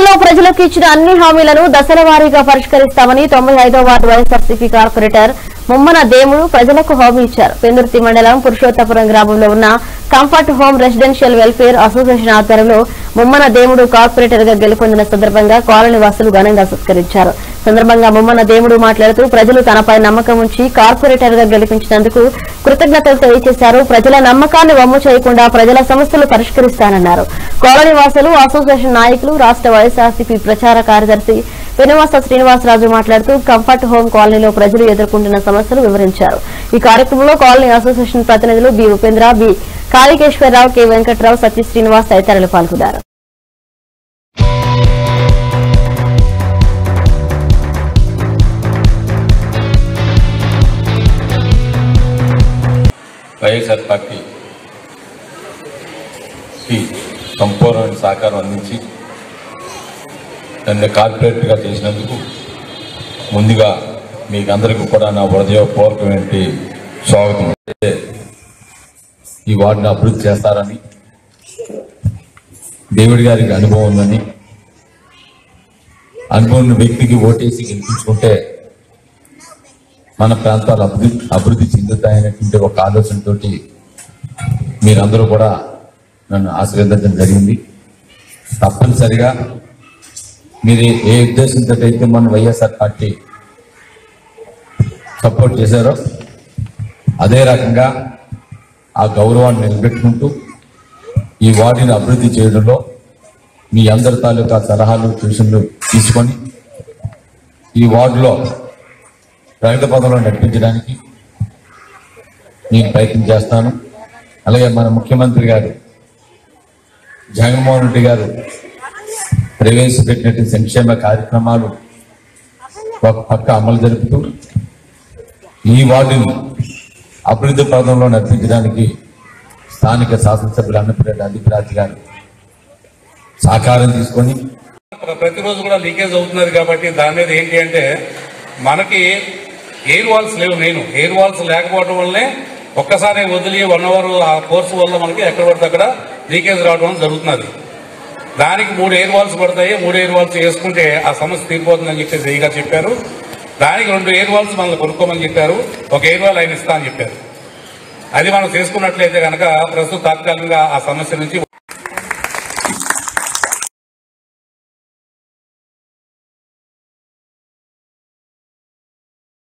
ఎన్నికల్లో ప్రజలకు ఇచ్చిన అన్ని హామీలను దశల వారీగా పరిష్కరిస్తామని తొంభై ఐదో వార్డు వైఎస్ఆర్సీపీ కార్పొరేటర్ ముమ్మన దేముడు ప్రజలకు హామీ ఇచ్చారు పెందుర్తి మండలం పురుషోత్తపురం గ్రామంలో ఉన్న comfort home residential welfare association ఆధ్వర్యంలో ముమ్మన దేముడు కార్పొరేటర్ గా గెలుపొందిన సందర్భంగా కాలనీ వాసులు ఘనంగా సత్కరించారు సందర్భంగా ముమ్మన దేముడు మాట్లాడుతూ ప్రజలు తనపై నమ్మకం ఉంచి కార్పొరేటర్ గా గెలిపించినందుకు కృతజ్ఞతలు తెలియజేశారు ప్రజల నమ్మకాన్ని వమ్ము చేయకుండా ప్రజల సమస్యలు పరిష్కరిస్తానన్నారు కాలనీ వాసులు అసోసియేషన్ నాయకులు రాష్ట్ర వైఎస్ఆర్సీపీ ప్రచార కార్యదర్శి శ్రీనివాస శ్రీనివాసరాజు మాట్లాడుతూ కంఫర్ట్ హోమ్ కాలనీలో ప్రజలు ఎదుర్కొంటున్న సమస్యలు వివరించారు ఈ కార్యక్రమంలో కాలనీ అసోసియేషన్ ప్రతినిధులు B Upendra B Kalikeswararao K Venkatrao Satya Srinivas తదితరులు పాల్గొన్నారు వైఎస్ఆర్ పార్టీ కి సంపూర్ణమైన సహకారం అందించి నన్ను కార్పొరేట్గా చేసినందుకు ముందుగా మీకు అందరికీ కూడా నా హృదయపూర్వకమైన స్వాగతం అయితే ఈ వార్డుని అభివృద్ధి చేస్తారని దేవుడి గారికి అనుభవం ఉందని అనుభవం ఉన్న వ్యక్తికి ఓటేసి గెలిపించుకుంటే మన ప్రాంతాలు అభివృద్ధి అభివృద్ధి చెందుతాయనేటువంటి ఒక ఆలోచనతోటి మీరందరూ కూడా నన్ను ఆశీర్వదించడం జరిగింది తప్పనిసరిగా మీరు ఏ ఉద్దేశంతో అయితే మన వైఎస్ఆర్ పార్టీ సపోర్ట్ చేశారో అదే రకంగా ఆ గౌరవాన్ని నిలబెట్టుకుంటూ ఈ వార్డుని అభివృద్ధి చేయడంలో మీ అందరి తాలూకా సలహాలు సూచనలు తీసుకొని ఈ వార్డులో ప్రగతి పదంలో నడిపించడానికి నేను ప్రయత్నం చేస్తాను అలాగే మన ముఖ్యమంత్రి గారు జగన్మోహన్ రెడ్డి గారు ప్రవేశపెట్టినటువంటి సంక్షేమ కార్యక్రమాలు ఒక పక్క అమలు జరుపుతూ ఈ వార్డుని అభివృద్ధి పదంలో నడిపించడానికి స్థానిక శాసనసభ్యులు అన్నపరెడ్డి అధిపరాజు గారు సహకారం తీసుకొని ప్రతిరోజు కూడా లీకేజ్ అవుతున్నది కాబట్టి దాని మీద ఏంటి అంటే మనకి ఎయిర్ వాల్స్ లేవు నేను ఎయిర్ వాల్స్ లేకపోవడం వల్లనే ఒక్కసారి వదిలి వన్ అవర్ ఆ కోర్సు వల్ల మనకి ఎక్కడ పడితే అక్కడ లీకేజ్ రావడం జరుగుతున్నది దానికి మూడు ఎయిర్ వాల్స్ పడతాయి మూడు ఎయిర్ వాల్స్ వేసుకుంటే ఆ సమస్య తీరిపోతుందని చెప్పేసి సరిగా చెప్పారు దానికి రెండు ఎయిర్ వాల్స్ మనల్ని కొనుక్కోమని చెప్పారు ఒక ఎయిర్ వాల్ ఆయన ఇస్తా అని చెప్పారు అది మనం చేసుకున్నట్లయితే కనుక ప్రస్తుత తాత్కాలికంగా ఆ సమస్య నుంచి